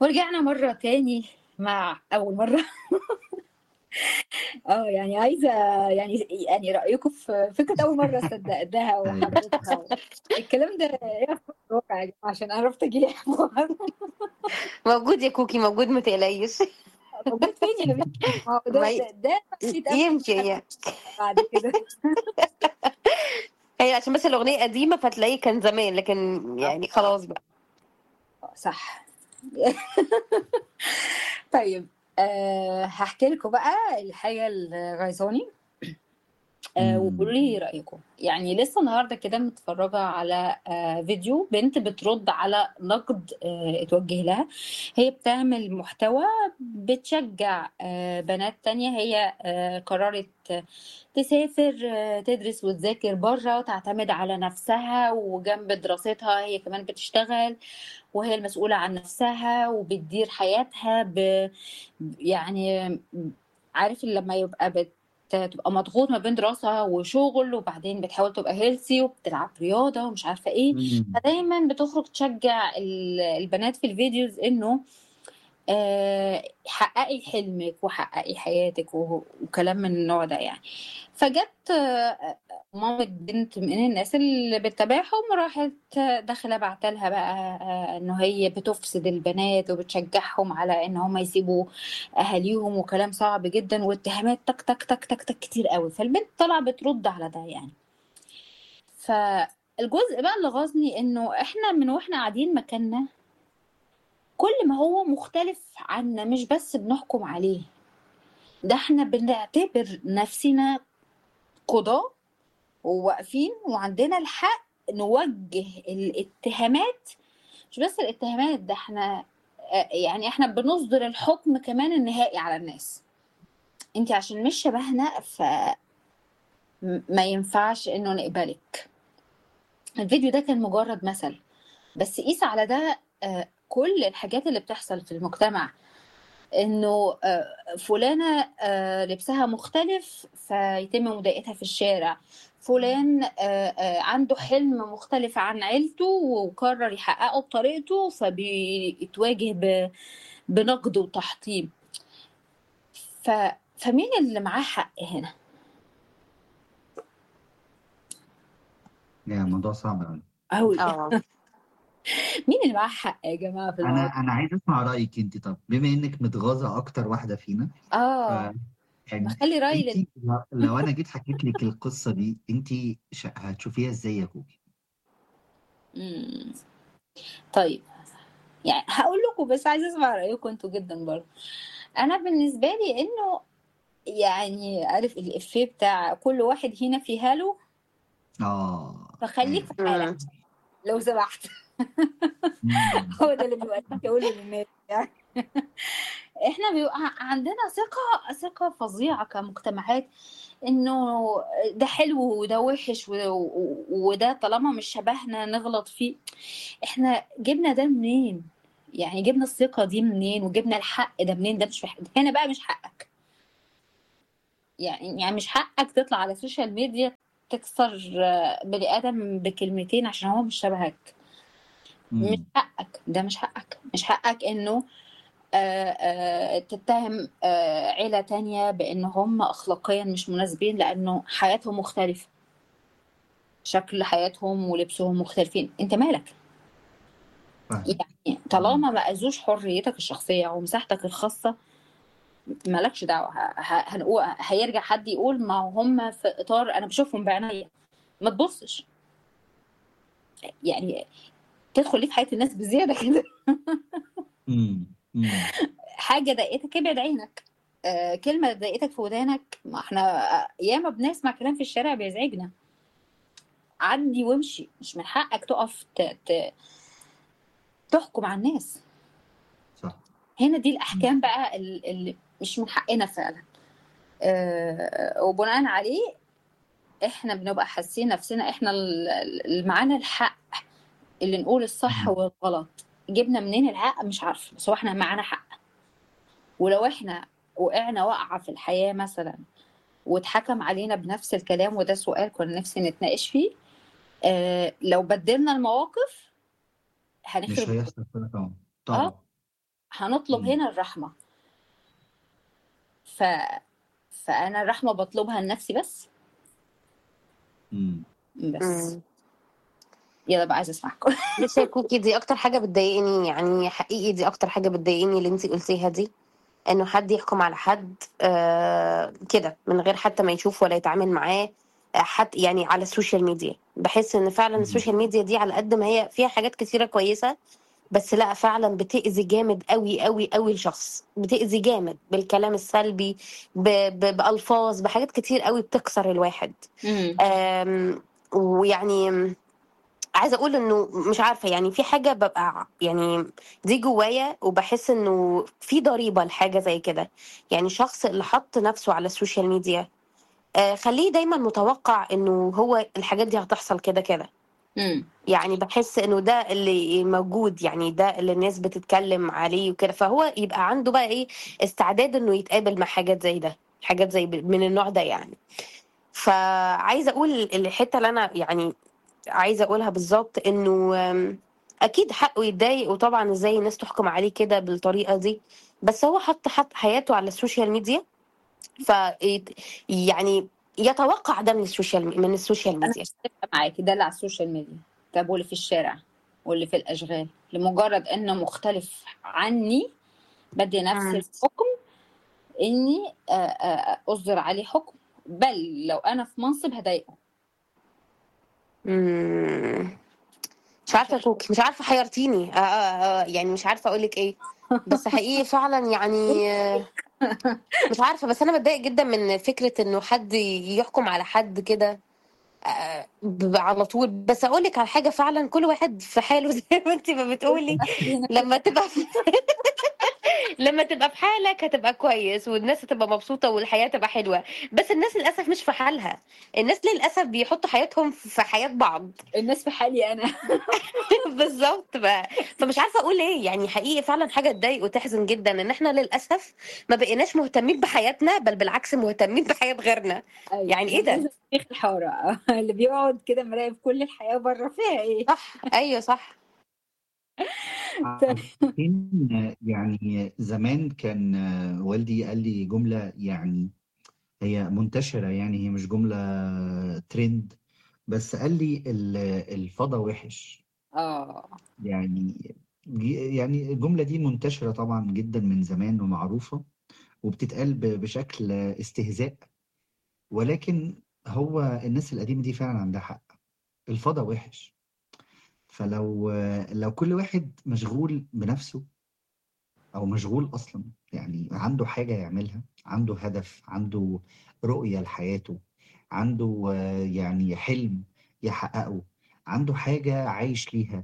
ورجعنا مرة تاني مع أول مرة اه يعني عايزة يعني يعني رأيكم في فكرة أول مرة صدقتها وحبيتها الكلام ده ايه أخبار الواقع يا جماعة عشان عرفت أجي حوار موجود يا كوكي موجود ما تقلقيش موجود فين يا بنتي؟ ما هو ده ما ي- ده ده يتقابل يمشي هي بعد كده هي عشان بس الأغنية قديمة فتلاقيه كان زمان لكن يعني خلاص بقى صح طيب أه هحكي لكم بقى الحاجة اللي غيظاني أه وقولوا لي رأيكم يعني لسه النهارده كده متفرجة على أه فيديو بنت بترد على نقد أه اتوجه لها هي بتعمل محتوى بتشجع أه بنات تانية هي أه قررت تسافر أه تدرس وتذاكر بره وتعتمد على نفسها وجنب دراستها هي كمان بتشتغل وهي المسؤولة عن نفسها وبتدير حياتها ب... يعني عارف لما يبقى بت... تبقى مضغوط ما بين دراسة وشغل وبعدين بتحاول تبقى هيلثي وبتلعب رياضة ومش عارفة ايه مم. فدايما بتخرج تشجع ال- البنات في الفيديوز انه آه، حققي حلمك وحققي حياتك و- وكلام من النوع ده يعني فجت آه، مامة بنت من الناس اللي بتتابعهم راحت داخله بعتلها بقى آه، انه هي بتفسد البنات وبتشجعهم على ان هم يسيبوا اهاليهم وكلام صعب جدا واتهامات تك تك تك تك تك كتير قوي فالبنت طالعه بترد على ده يعني فالجزء بقى اللي غاظني انه احنا من واحنا قاعدين مكاننا كل ما هو مختلف عنا مش بس بنحكم عليه ده احنا بنعتبر نفسنا قضاة وواقفين وعندنا الحق نوجه الاتهامات مش بس الاتهامات ده احنا آه، يعني احنا بنصدر الحكم كمان النهائي على الناس انت عشان مش شبهنا فما ينفعش انه نقبلك الفيديو ده كان مجرد مثل بس قيس على ده آه، كل الحاجات اللي بتحصل في المجتمع انه آه، فلانة آه، لبسها مختلف فيتم مضايقتها في الشارع فلان آه، آه، عنده حلم مختلف عن عيلته وقرر يحققه بطريقته فبيتواجه ب- بنقد وتحطيم ف... فمين اللي معاه حق هنا؟ يا موضوع صعب قوي أوي اه مين اللي معاه حق يا جماعة في الموضوع؟ انا انا عايز اسمع رايك انت طب بما انك متغاظه اكتر واحده فينا ف اه يعني بخلي رأيي لل... انت لو لو انا جيت حكيت لك القصه دي انت ش- هتشوفيها ازاي يا كوكي مم. طيب يعني هقول لكم بس عايزه اسمع رايكم انتوا جدا برضه انا بالنسبه لي انه يعني عارف الافيه بتاع كل واحد هنا في هاله اه فخليك في ايوه حالك مم. لو سمحت مم. هو ده اللي بيبقى بقوله للناس يعني احنا بيبقى عندنا ثقه ثقه فظيعه كمجتمعات انه ده حلو وده وحش و- و- وده طالما مش شبهنا نغلط فيه احنا جبنا ده منين يعني جبنا الثقة دي منين وجبنا الحق ده منين ده مش حق. هنا بقى مش حقك يعني يعني مش حقك تطلع على السوشيال ميديا تكسر آه، بني آدم بكلمتين عشان هو مش شبهك مش مم. حقك ده مش حقك مش حقك انه آه، آه، تتهم آه، عيلة تانية بان هم اخلاقيا مش مناسبين لانه حياتهم مختلفة شكل حياتهم ولبسهم مختلفين انت مالك فاهم يعني مم. طالما ما اذوش حريتك الشخصيه ومساحتك الخاصه مالكش دعوه ه- ه- هنقول هيرجع حد يقول ما هم في اطار انا بشوفهم بعينيا ما تبصش يعني تدخل ليه في حياه الناس بزياده كده مم. مم. حاجه ضايقتك ابعد عينك آه كلمه ضايقتك في ودانك ما احنا ياما بنسمع كلام في الشارع بيزعجنا عدي وامشي مش من حقك تقف ت... ت... تحكم على الناس صح هنا دي مم. الاحكام بقى ال- اللي مش من حقنا فعلا آه، وبناء عليه احنا بنبقى حاسين نفسنا احنا ال- اللي معانا الحق اللي نقول الصح مم. والغلط جبنا منين الحق مش عارفه بس هو احنا معانا حق ولو احنا وقعنا وقعه في الحياه مثلا واتحكم علينا بنفس الكلام وده سؤال كنا نفسي نتناقش فيه آه لو بدلنا المواقف مش هنخرب هيحصل كده طبعا اه طبعا هنطلب مم. هنا الرحمة ف... فأنا الرحمة بطلبها لنفسي بس مم. بس مم. يلا بقى عايزة أسمعكم بصي يا كوكي دي اكتر حاجه بتضايقني يعني حقيقي دي اكتر حاجه بتضايقني اللي انت قلتيها دي انه حد يحكم على حد آه كده من غير حتى ما يشوف ولا يتعامل معاه آه، حتى يعني على السوشيال ميديا بحس ان فعلا مم. السوشيال ميديا دي على قد ما هي فيها حاجات كتيره كويسه بس لا فعلا بتأذي جامد قوي قوي قوي الشخص بتأذي جامد بالكلام السلبي ب... ب... بألفاظ بحاجات كتير قوي بتكسر الواحد مم. آم، ويعني عايزه اقول انه مش عارفه يعني في حاجه ببقى يعني دي جوايا وبحس انه في ضريبه لحاجه زي كده يعني الشخص اللي حط نفسه على السوشيال ميديا آه، خليه دايما متوقع انه هو الحاجات دي هتحصل كده كده مم. يعني بحس انه ده اللي موجود يعني ده اللي الناس بتتكلم عليه وكده فهو يبقى عنده بقى ايه استعداد انه يتقابل مع حاجات زي ده حاجات زي ب- من النوع ده يعني فعايزه اقول الحته اللي انا يعني عايزه اقولها بالظبط انه أم، اكيد حقه يتضايق وطبعا ازاي الناس تحكم عليه كده بالطريقه دي بس هو حط حط حياته على السوشيال ميديا ف يعني يتوقع ده من السوشيال من السوشيال أنا ميديا متفقة معاكي ده اللي على السوشيال ميديا طب واللي في الشارع واللي في الأشغال لمجرد إنه مختلف عني بدي نفسي مم. الحكم إني آه، آه، أصدر عليه حكم بل لو أنا في منصب هضايقه مم. مش عارفه يا كوكي مش عارفه حيرتيني آه آه آه يعني مش عارفه اقول لك ايه بس حقيقي فعلا يعني آه، مش عارفه بس انا بتضايق جدا من فكره انه حد يحكم على حد كده آه، ب- على طول بس اقول لك على حاجه فعلا كل واحد في حاله زي ما انت ما بتقولي لما تبقى في لما تبقى في حالك هتبقى كويس والناس هتبقى مبسوطه والحياه تبقى حلوه بس الناس للاسف مش في حالها الناس للاسف بيحطوا حياتهم في حياه بعض الناس في حالي أنا بالظبط بقى فمش عارفه اقول ايه يعني حقيقي فعلا حاجه تضايق وتحزن جدا ان احنا للاسف ما بقيناش مهتمين بحياتنا بل بالعكس مهتمين بحياه غيرنا أيوة. يعني ايه ده زي شيخ الحارة اللي بيقعد كده مراقب كل الحياة بره فيها إيه صح ايوه صح عارفين يعني زمان كان والدي قال لي جملة يعني هي منتشرة يعني هي مش جملة ترند بس قال لي ال- الفضا وحش آه يعني يعني الجملة دي منتشرة طبعا جدا من زمان ومعروفة وبتتقال ب- بشكل استهزاء ولكن هو الناس القديمة دي فعلا عندها حق الفضا وحش فلو لو كل واحد مشغول بنفسه او مشغول اصلا يعني عنده حاجة يعملها عنده هدف عنده رؤية لحياته عنده آه، يعني حلم يحققه عنده حاجة عايش ليها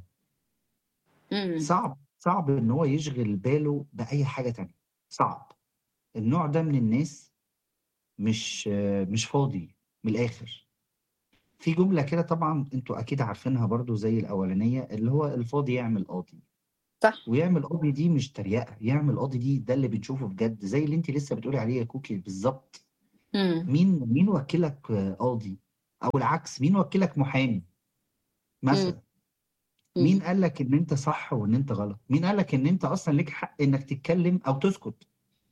مم. صعب صعب ان هو يشغل باله بأي حاجة تانية صعب النوع ده من الناس مش آه، مش فاضي من الآخر في جملة كده طبعا انتوا اكيد عارفينها برضو زي الاولانية اللي هو الفاضي يعمل قاضي صح ويعمل قاضي دي مش تريقة يعمل قاضي دي ده اللي بنشوفه بجد زي اللي انت لسه بتقولي عليه يا كوكي بالظبط مم. مين مين وكلك آه، قاضي او العكس مين وكلك محامي مثلا مين مم. قال لك ان انت صح وان انت غلط مين قال لك ان انت اصلا ليك حق انك تتكلم او تسكت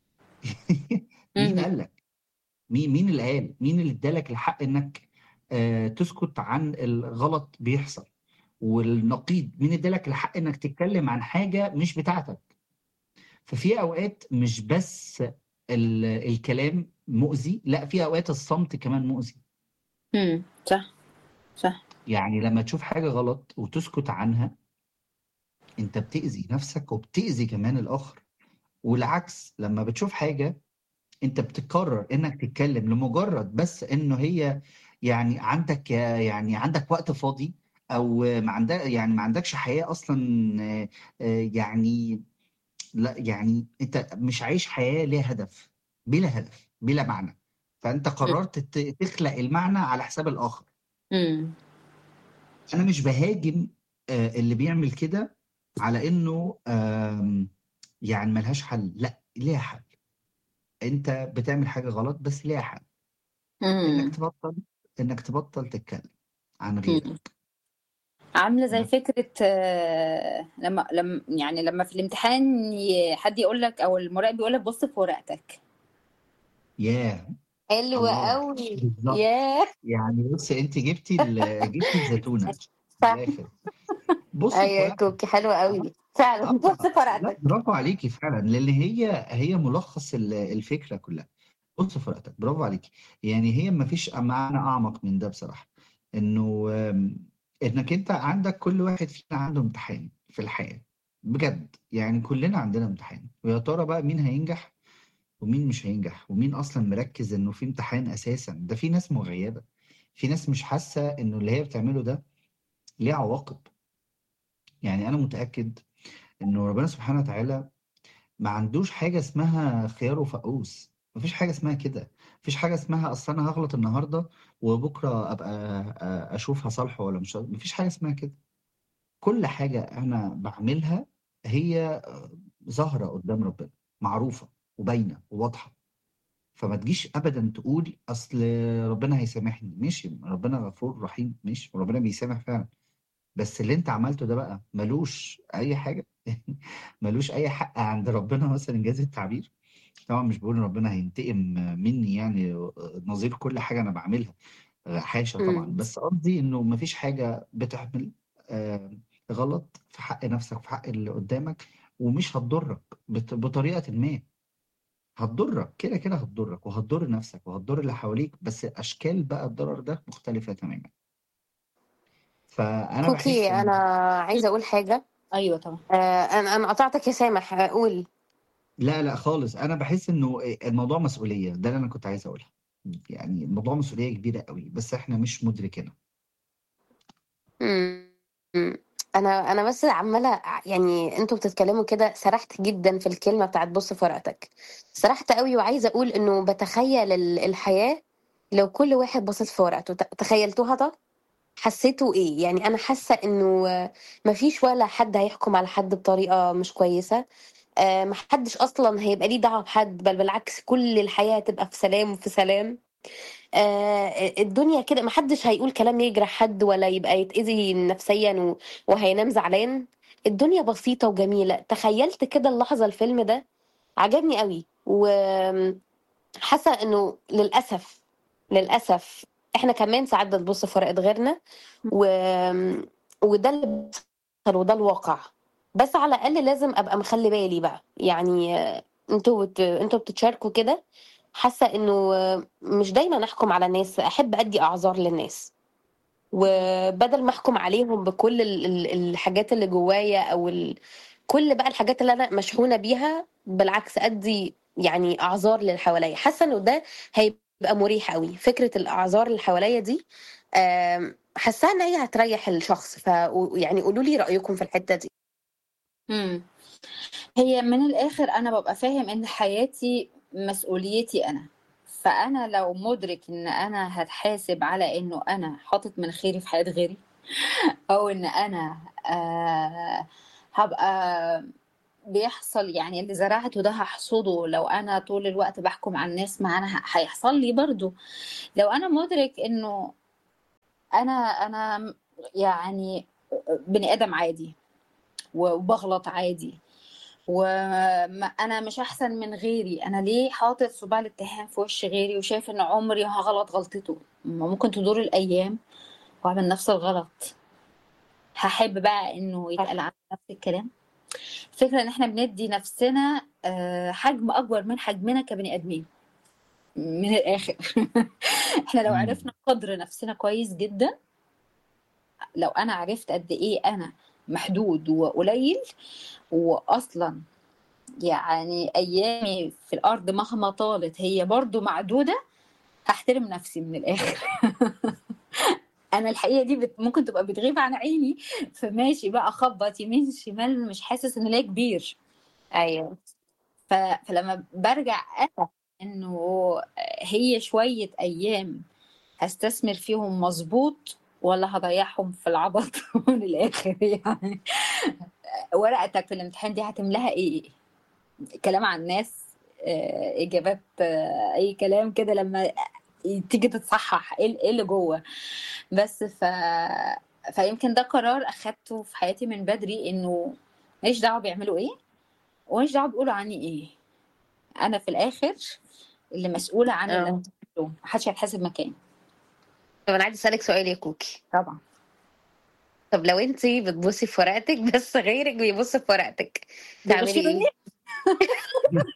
مين مم. قال لك مين مين اللي قال مين اللي ادالك الحق انك آه تسكت عن الغلط بيحصل والنقيض مين ادالك الحق انك تتكلم عن حاجة مش بتاعتك ففي اوقات مش بس ال- الكلام مؤذي لا في اوقات الصمت كمان مؤذي مم. صح صح يعني لما تشوف حاجة غلط وتسكت عنها انت بتأذي نفسك وبتأذي كمان الآخر والعكس لما بتشوف حاجة انت بتقرر انك تتكلم لمجرد بس انه هي يعني عندك يعني عندك وقت فاضي او ما عندك يعني ما عندكش حياة اصلا آه، آه، يعني لا يعني انت مش عايش حياة ليها هدف بلا هدف بلا معنى فانت قررت ت- تخلق المعنى على حساب الآخر مم. انا مش بهاجم آه، اللي بيعمل كده على انه آم، يعني ملهاش حل لا ليها حل انت بتعمل حاجة غلط بس ليها حل انك مم. تبطل انك تبطل تتكلم عن مم. غيرك عاملة زي ده فكرة آه، لما لما يعني لما في الامتحان ي- حد يقول لك او المراقب يقول لك بص في ورقتك ياه حلوة الله قوي بالظبط ياه يعني بص انت جبتي ال- جبتي الزتونه من صح الاخر بص في ايوه يا ورقتك كوكي حلوة قوي فعلا اه بص في لا ورقتك برافو عليكي فعلا لان هي هي ملخص ال- الفكره كلها بص في ورقتك برافو عليكي يعني هي ما فيش معنى اعمق من ده بصراحه انه آم، انك انت عندك كل واحد فينا عنده امتحان في الحياه بجد يعني كلنا عندنا امتحان ويا ترى بقى مين هينجح ومين مش هينجح ومين اصلا مركز انه في امتحان اساسا ده في ناس مغيبه في ناس مش حاسه انه اللي هي بتعمله ده ليه عواقب يعني انا متاكد انه ربنا سبحانه وتعالى ما عندوش حاجة اسمها خيار وفقوس مفيش حاجة اسمها كده مفيش حاجة اسمها أصل أنا هغلط النهاردة وبكرة أبقى أ- أشوف هصالحه ولا مش هصالحه. مفيش حاجة اسمها كده كل حاجة أنا بعملها هي ظاهرة قدام ربنا معروفة وباينة وواضحة فما تجيش أبدا تقول أصل ربنا هيسامحني ماشي ربنا غفور رحيم ماشي وربنا بيسامح فعلا بس اللي أنت عملته ده بقى ملوش أي حاجة ملوش أي حق عند ربنا مثلا إنجاز التعبير طبعا مش بقول ان ربنا هينتقم مني يعني نظير كل حاجه انا بعملها حاشا طبعا امم بس قصدي انه مفيش حاجه بتعمل آه، غلط في حق نفسك وفي حق اللي قدامك ومش هتضرك بط- بطريقه ما هتضرك كده كده هتضرك وهتضر نفسك وهتضر اللي حواليك بس اشكال بقى الضرر ده مختلفه تماما فانا بحس كوكي ان انا عايزة اقول حاجة ايوه طبعا آه انا انا قطعتك يا سامح اقول لا لا خالص انا بحس انه الموضوع مسؤوليه ده اللي انا كنت عايز اقولها يعني الموضوع مسؤوليه كبيره قوي بس احنا مش مدركينها امم انا انا بس عماله يعني انتوا بتتكلموا كده سرحت جدا في الكلمه بتاعت بص في ورقتك سرحت قوي وعايزه اقول انه بتخيل ال- الحياه لو كل واحد بصت في ورقته ت- تخيلتوها ده حسيتوا ايه يعني انا حاسه انه آه، مفيش ولا حد هيحكم على حد بطريقه مش كويسه آه، محدش اصلا هيبقى ليه دعوه بحد بل بالعكس كل الحياه هتبقى في سلام وفي سلام آه، الدنيا كده محدش هيقول كلام يجرح حد ولا يبقى يتأذي نفسيا و- وهينام زعلان الدنيا بسيطة وجميلة تخيلت كده اللحظة الفيلم ده عجبني قوي وحاسة انه للأسف للأسف احنا كمان ساعات بنبص في ورقة غيرنا و... وده اللي بيحصل وده الواقع بس على الأقل لازم أبقى مخلي بالي بقى يعني آه، انتوا بت... انتوا بتتشاركوا كده حاسة انه مش دايما احكم على الناس احب ادي اعذار للناس وبدل ما احكم عليهم بكل ال- ال- الحاجات اللي جوايا او ال... كل بقى الحاجات اللي انا مشحونة بيها بالعكس ادي يعني اعذار للي حواليا حاسة انه ده هيبقى مريح قوي فكرة الاعذار اللي حواليا دي آم، حاسة ان هي هتريح الشخص ف يعني قولوا لي رأيكم في الحتة دي امم هي من الاخر انا ببقى فاهم ان حياتي مسؤوليتي انا فانا لو مدرك ان انا هتحاسب على انه انا حاطط مناخيري في حياة غيري او ان انا آه هبقى بيحصل يعني اللي زرعته ده هحصده لو انا طول الوقت بحكم على الناس ما انا ه- هيحصل لي برضو لو انا مدرك انه انا انا يعني بني ادم عادي وبغلط عادي وانا مش احسن من غيري انا ليه حاطط صباع الاتهام في وش غيري وشايف ان عمري هغلط غلطته ما ممكن تدور الايام واعمل نفس الغلط هحب بقى انه يتقال عني نفس الكلام الفكرة ان احنا بندي نفسنا آه، حجم اكبر من حجمنا كبني ادمين من الاخر احنا لو مم. عرفنا قدر نفسنا كويس جدا لو انا عرفت قد ايه انا محدود وقليل واصلا يعني ايامي في الارض مهما طالت هي برضو معدودة هحترم نفسي من الاخر انا الحقيقه دي بت... ممكن تبقى بتغيب عن عيني فماشي بقى اخبط يمين شمال مش حاسس ان ليا كبير ايوه ف... فلما برجع أنا انه هي شويه ايام هستثمر فيهم مظبوط ولا هضيعهم في العبط من الاخر يعني ورقتك في الامتحان دي هتملاها ايه كلام عن الناس آه، اجابات آه، اي كلام كده لما تيجي تتصحح ايه إيه اللي جوه بس ف فيمكن ده قرار اخدته في حياتي من بدري انه ماليش دعوه بيعملوا ايه وماليش دعوه بيقولوا عني ايه انا في الاخر اللي مسؤوله عن اللي اه انا بعمله محدش هيتحاسب مكاني طب انا عايزه اسالك سؤال يا كوكي طبعا طب لو انت بتبصي في ورقتك بس غيرك بيبص في ورقتك تعملي بيغشوا مني ايه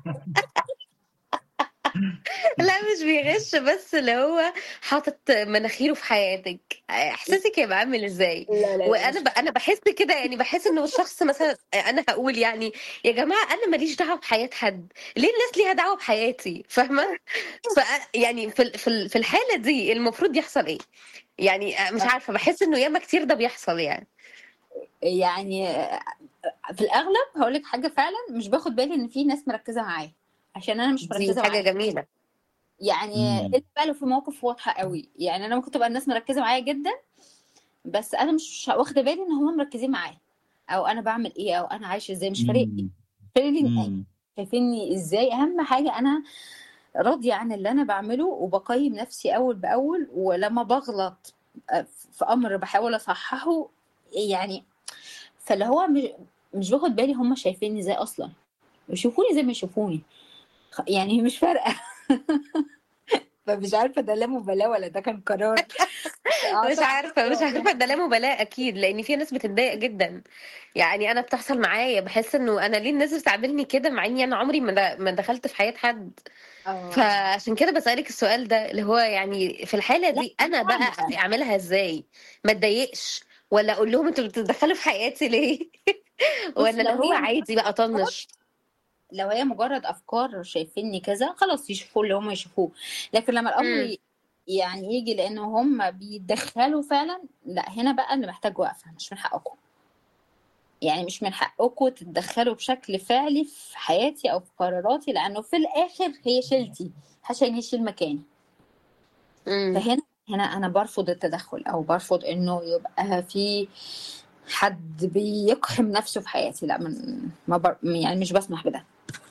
لا مش بيغش بس اللي هو حاطط مناخيره في حياتك احساسك هيبقى عامل ازاي لا لا لا وانا مش ب... انا بحس كده يعني بحس انه الشخص مثلا انا هقول يعني يا جماعه انا ماليش دعوه بحياه حد ليه الناس ليها دعوه بحياتي فاهمه ف يعني في ال- في ال- في الحاله دي المفروض يحصل ايه يعني مش عارفه بحس انه ياما كتير ده بيحصل يعني يعني في الاغلب هقول لك حاجه فعلا مش باخد بالي ان في ناس مركزه معايا عشان انا مش دي مركزه حاجه معايا جميله يعني مم. الا بقى لو في مواقف واضحه قوي يعني انا ممكن تبقى الناس مركزه معايا جدا بس انا مش واخده بالي ان هم مركزين معايا او انا بعمل ايه او انا عايشه ازاي مش فارق لي مم. فارق لي مم. شايفيني ازاي اهم حاجه انا راضيه عن اللي انا بعمله وبقيم نفسي اول باول ولما بغلط في امر بحاول اصححه يعني فاللي هو مش مش باخد بالي هم شايفيني ازاي اصلا يشوفوني زي ما يشوفوني خ- يعني مش فارقه فمش عارفه ده لا مبالاه ولا ده كان قرار مش اعتقد عارفه مش اه عارفه ده لا مبالاه اكيد لان في ناس بتتضايق جدا يعني انا بتحصل معايا بحس انه انا ليه الناس بتعاملني كده مع اني انا عمري ما د- ما دخلت في حياه حد اه فعشان كده بسالك السؤال ده اللي هو يعني في الحاله لا دي انا بقى طبعا اعملها ازاي ما اتضايقش ولا اقول لهم انتوا بتتدخلوا في حياتي ليه بص ولا اللي لو هو هي عادي بقى طنش لو هي مجرد افكار شايفيني كذا خلاص يشوفوا اللي هم يشوفوه لكن لما الامر امم ي- يعني يجي لان هم بيتدخلوا فعلا لا هنا بقى اللي محتاج وقفه مش من حقكم يعني مش من حقكم تتدخلوا بشكل فعلي في حياتي او في قراراتي لانه في الاخر هي شيلتي عشان يشيل مكاني امم فهنا هنا انا برفض التدخل او برفض انه يبقى في حد بيقحم نفسه في حياتي لا من ما بر... يعني مش بسمح بده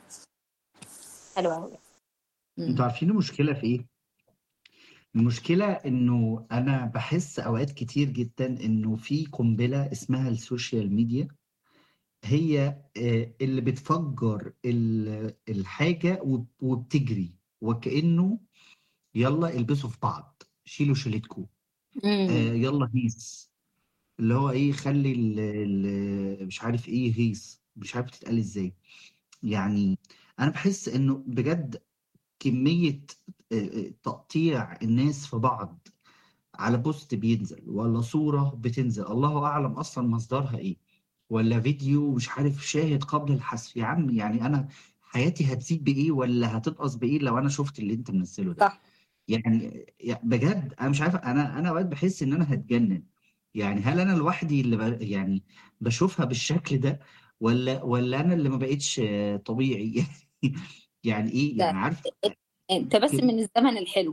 حلو قوي انتوا مم. عارفين المشكلة في ايه؟ المشكلة انه انا بحس اوقات كتير جدا انه في قنبلة اسمها السوشيال ميديا هي آه، اللي بتفجر ال- الحاجة وب- وبتجري وكأنه يلا البسوا في بعض شيلوا شيلتكم آه، مم. يلا هيس اللي هو ايه خلي ال- ال- مش عارف ايه هيس مش عارف تتقال ازاي يعني انا بحس انه بجد كمية آه، آه، تقطيع الناس في بعض على بوست بينزل ولا صورة بتنزل الله أعلم أصلا مصدرها إيه ولا فيديو مش عارف شاهد قبل الحذف يا عم يعني أنا حياتي هتزيد بإيه ولا هتنقص بإيه لو أنا شفت اللي أنت منزله ده صح يعني يعني بجد أنا مش عارف أنا أنا أوقات بحس إن أنا هتجنن يعني هل أنا لوحدي اللي ب... يعني بشوفها بالشكل ده ولا ولا أنا اللي ما بقتش آه، طبيعي يعني إيه يعني لا عارف انت بس كده من الزمن الحلو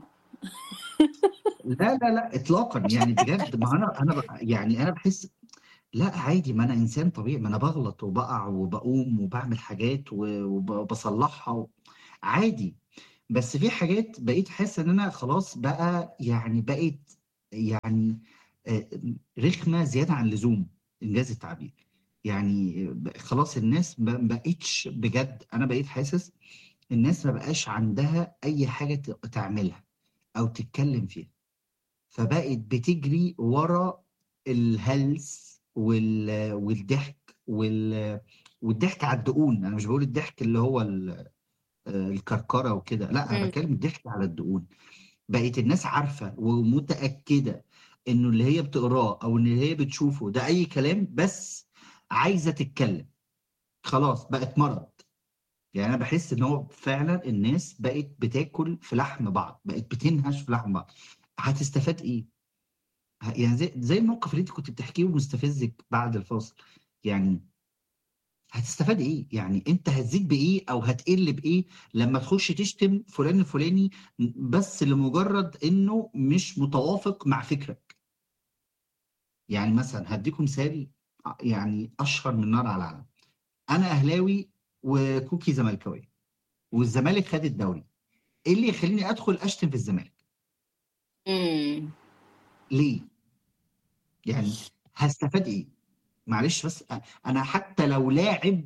لا لا لا اطلاقا يعني بجد ما انا انا ب- يعني انا بحس لا عادي ما انا انسان طبيعي ما انا بغلط وبقع وبقوم وبعمل حاجات و- وبصلحها و... عادي بس في حاجات بقيت حاسس ان انا خلاص بقى يعني بقيت يعني آه، رخمه زياده عن اللزوم انجاز التعبير يعني ب- خلاص الناس ما بقتش بجد انا بقيت حاسس الناس ما بقاش عندها اي حاجه ت- تعملها او تتكلم فيها فبقت بتجري ورا الهلس وال... والضحك وال... والضحك على الدقون انا مش بقول الضحك اللي هو ال... آه، الكركره وكده لا انا مم. بتكلم الضحك على الدقون بقت الناس عارفه ومتاكده انه اللي هي بتقراه او اللي هي بتشوفه ده اي كلام بس عايزه تتكلم خلاص بقت مرض يعني انا بحس ان هو فعلا الناس بقت بتاكل في لحم بعض بقت بتنهش في لحم بعض هتستفاد ايه يعني زي زي الموقف اللي انت كنت بتحكيه ومستفزك بعد الفاصل يعني هتستفاد ايه يعني انت هتزيد بايه او هتقل بايه لما تخش تشتم فلان الفلاني بس لمجرد انه مش متوافق مع فكرك يعني مثلا هديكم مثال يعني اشهر من نار على العالم انا اهلاوي وكوكي زملكاوي والزمالك خد الدوري ايه اللي يخليني ادخل اشتم في الزمالك مم. ليه يعني هستفاد ايه معلش بس انا حتى لو لاعب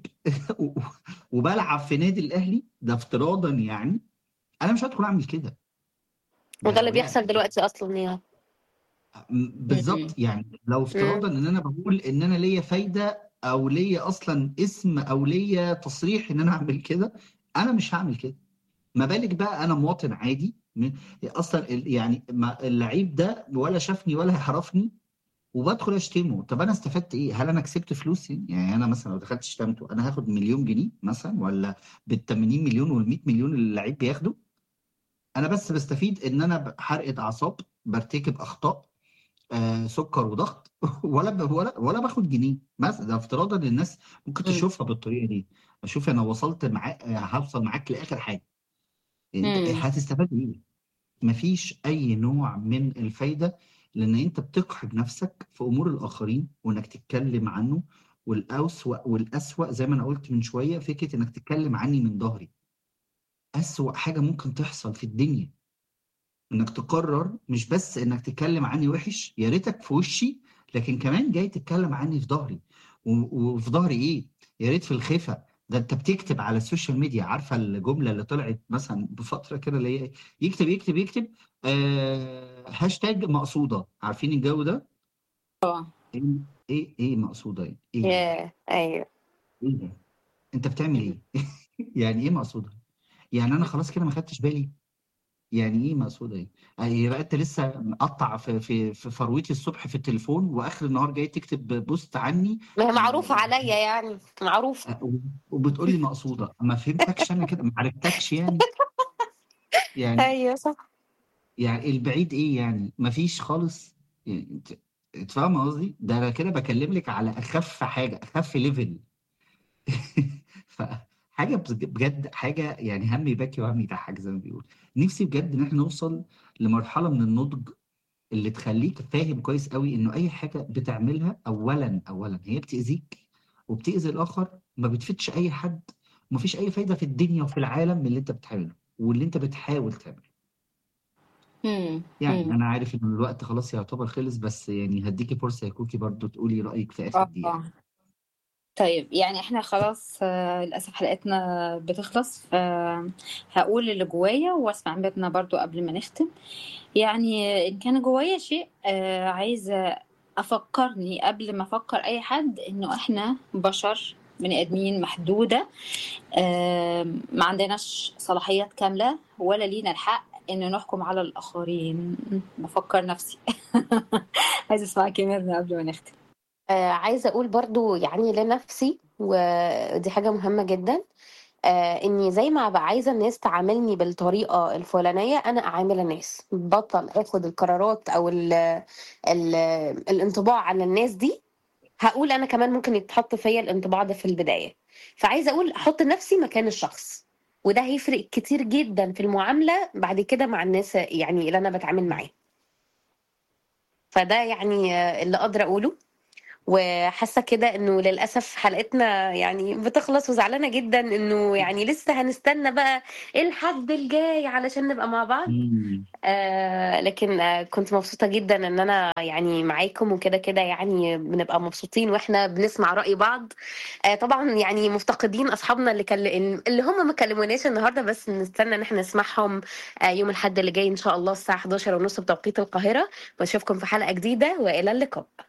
وبلعب في نادي الاهلي ده افتراضا يعني انا مش هدخل اعمل كده ده وده اللي لو لاعب بيحصل دلوقتي اصلا يعني م- بالظبط يعني لو افتراضا امم ان انا بقول ان انا ليا فايده او ليا اصلا اسم او ليا تصريح ان انا اعمل كده انا مش هعمل كده ما بالك بقى انا مواطن عادي م- اصلا ال- يعني ما- اللعيب ده ولا شافني ولا يعرفني وبدخل اشتمه طب انا استفدت ايه هل انا كسبت فلوس يعني يعني انا مثلا لو دخلت شتمته انا هاخد مليون جنيه مثلا ولا بال 80 مليون وال 100 مليون اللي اللعيب بياخده انا بس بستفيد ان انا حرقه اعصاب برتكب اخطاء آه سكر وضغط ولا ب... ولا ولا باخد جنيه بس ده افتراضا ان الناس ممكن امم تشوفها بالطريقه دي اشوف انا وصلت معاك هوصل معاك لاخر حاجه انت امم هتستفاد ايه مفيش اي نوع من الفايده لان انت بتقحم نفسك في امور الاخرين وانك تتكلم عنه والاوسوأ والاسوأ زي ما انا قلت من شويه فكره انك تتكلم عني من ظهري اسوأ حاجه ممكن تحصل في الدنيا انك تقرر مش بس انك تتكلم عني وحش يا ريتك في وشي لكن كمان جاي تتكلم عني في ظهري و- وفي ظهري ايه يا ريت في الخفا ده انت بتكتب على السوشيال ميديا عارفه الجمله اللي طلعت مثلا بفتره كده اللي هي يكتب يكتب يكتب آه هاشتاج مقصوده عارفين الجو ده اه ايه ايه ايه مقصوده ايه ايه ده ياه ايوه ايه ده انت بتعمل ايه يعني ايه مقصوده يعني انا خلاص كده ما خدتش بالي يعني ايه مقصوده ايه؟ يعني بقى انت لسه مقطع في في في فروتي الصبح في التليفون واخر النهار جاي تكتب بوست عني ما هي معروفة آه، عليا يعني معروفة آه، وبتقول لي مقصوده ما فهمتكش انا كده ما عرفتكش يعني يعني ايوه صح يعني البعيد ايه يعني ما فيش خالص يعني انت انت فاهم قصدي؟ ده انا كده بكلم لك على اخف حاجه اخف ليفل فحاجه بج- بجد حاجه يعني هم يبكي وهم يضحك زي ما بيقول نفسي بجد ان احنا نوصل لمرحله من النضج اللي تخليك فاهم كويس قوي انه اي حاجه بتعملها اولا اولا هي بتاذيك وبتاذي الاخر ما بتفيدش اي حد ومفيش اي فايده في الدنيا وفي العالم من اللي انت بتعمله واللي انت بتحاول تعمله امم يعني امم انا عارف ان الوقت خلاص يعتبر خلص بس يعني هديكي فرصه يا كوكي برضو تقولي رايك في اخر اه دقيقه آه. طيب يعني احنا خلاص آه، للأسف حلقتنا بتخلص فهقول اللي جوايا واسمع مننا برضو قبل ما نختم يعني إن كان جوايا شيء آه، عايزة أفكرني قبل ما أفكر أي حد إنه إحنا بشر بني آدمين محدودة آه، ما عندناش صلاحيات كاملة ولا لينا الحق إن نحكم على الآخرين بفكر نفسي عايزة أسمعك يا ميرنا قبل ما نختم آه عايزة أقول برضو يعني لنفسي ودي حاجة مهمة جدا آه إني زي ما بقى عايزة الناس تعاملني بالطريقة الفلانية أنا أعامل الناس بطل أخد القرارات أو ال ال الانطباع على الناس دي هقول أنا كمان ممكن يتحط فيا الانطباع ده في البداية فعايزة أقول أحط نفسي مكان الشخص وده هيفرق كتير جدا في المعاملة بعد كده مع الناس يعني اللي أنا بتعامل معاهم فده يعني آه، اللي أقدر أقوله وحاسه كده انه للاسف حلقتنا يعني بتخلص وزعلانه جدا انه يعني لسه هنستنى بقى الحد الجاي علشان نبقى مع بعض مم. آه لكن آه كنت مبسوطه جدا ان انا يعني معاكم وكده كده يعني بنبقى مبسوطين واحنا بنسمع راي بعض آه طبعا يعني مفتقدين اصحابنا اللي كل... اللي هم ما كلموناش النهارده بس نستنى ان احنا نسمعهم آه يوم الاحد اللي جاي ان شاء الله الساعه 11 ونص بتوقيت القاهره واشوفكم في حلقه جديده والى اللقاء